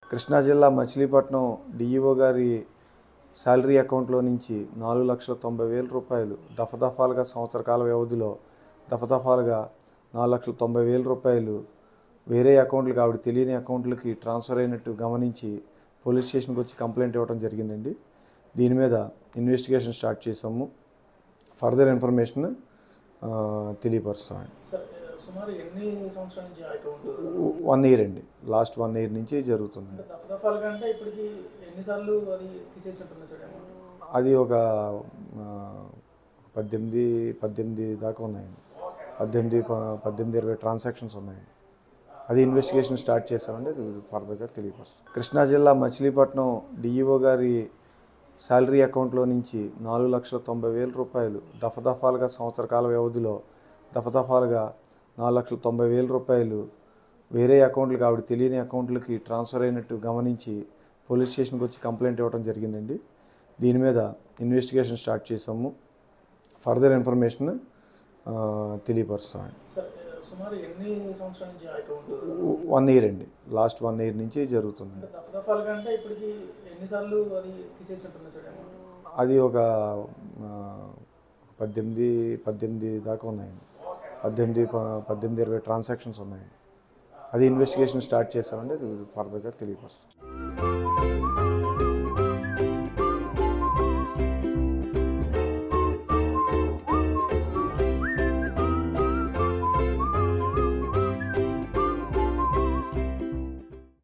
కృష్ణా జిల్లా మచిలీపట్నం డిఈఓ గారి శాలరీ అకౌంట్లో నుంచి నాలుగు లక్షల తొంభై వేల రూపాయలు దఫదఫాలుగా సంవత్సర కాల వ్యవధిలో దఫదఫాలుగా నాలుగు లక్షల తొంభై వేల రూపాయలు వేరే అకౌంట్లకు ఆవిడ తెలియని అకౌంట్లకి ట్రాన్స్ఫర్ అయినట్టు గమనించి పోలీస్ స్టేషన్కి వచ్చి కంప్లైంట్ ఇవ్వడం జరిగిందండి దీని మీద ఇన్వెస్టిగేషన్ స్టార్ట్ చేసాము ఫర్దర్ ఇన్ఫర్మేషన్ ఆ, తెలియపరుస్తామండి సార్ సుమారు ఎన్ని సంవత్సరాల నుంచి ఆ అకౌంట్ వన్ ఇయర్ అండి లాస్ట్ వన్ ఇయర్ నుంచి జరుగుతుంది అంటే దఫదఫాలు కంటే ఇప్పటికి ఎన్నిసార్లు అది తీసేసినట్టుంది సార్ అమౌంట్ అది ఒక ఆ, పద్దెనిమిది పద్దెనిమిది దాకా ఉన్నాయండి పద్దెనిమిది ప- పద్దెనిమిది ఇరవై ట్రాన్సాక్షన్స్ ఉన్నాయండి అది ఇన్వెస్టిగేషన్ స్టార్ట్ చేసామండి అది ఫర్దర్గా తెలియపరుస్తాం కృష్ణా జిల్లా మచిలీపట్నం డిఈఓ గారి శాలరీ అకౌంట్లో నుంచి నాలుగు లక్షల తొంభై వేల రూపాయలు దఫదఫాలుగా సంవత్సర కాల వ్యవధిలో దఫదఫాలుగా నాలుగు లక్షల తొంభై వేల రూపాయలు వేరే అకౌంట్లకు ఆవిడ తెలియని అకౌంట్లకి ట్రాన్స్ఫర్ అయినట్టు గమనించి పోలీస్ స్టేషన్కి వచ్చి కంప్లైంట్ ఇవ్వడం జరిగిందండి దీని మీద ఇన్వెస్టిగేషన్ స్టార్ట్ చేసాము ఫర్దర్ ఇన్ఫర్మేషన్ ఆ, తెలియపరుస్తామండి సార్ సుమారు ఎన్ని సంవత్సరాల నుంచి ఆ అకౌంట్ వన్ ఇయర్ అండి లాస్ట్ వన్ ఇయర్ నుంచి జరుగుతుంది అంటే దఫదఫాలు కంటే ఇప్పటికి ఎన్నిసార్లు అది తీసేసినట్టుంది సార్ అమౌంట్ అది ఒక ఆ, పద్దెనిమిది పద్దెనిమిది దాకా ఉన్నాయండి పద్దెనిమిది ప- పద్దెనిమిది ఇరవై ట్రాన్సాక్షన్స్ ఉన్నాయండి అది ఇన్వెస్టిగేషన్ స్టార్ట్ చేసామండి అది ఫర్దర్గా తెలియపరుస్తాం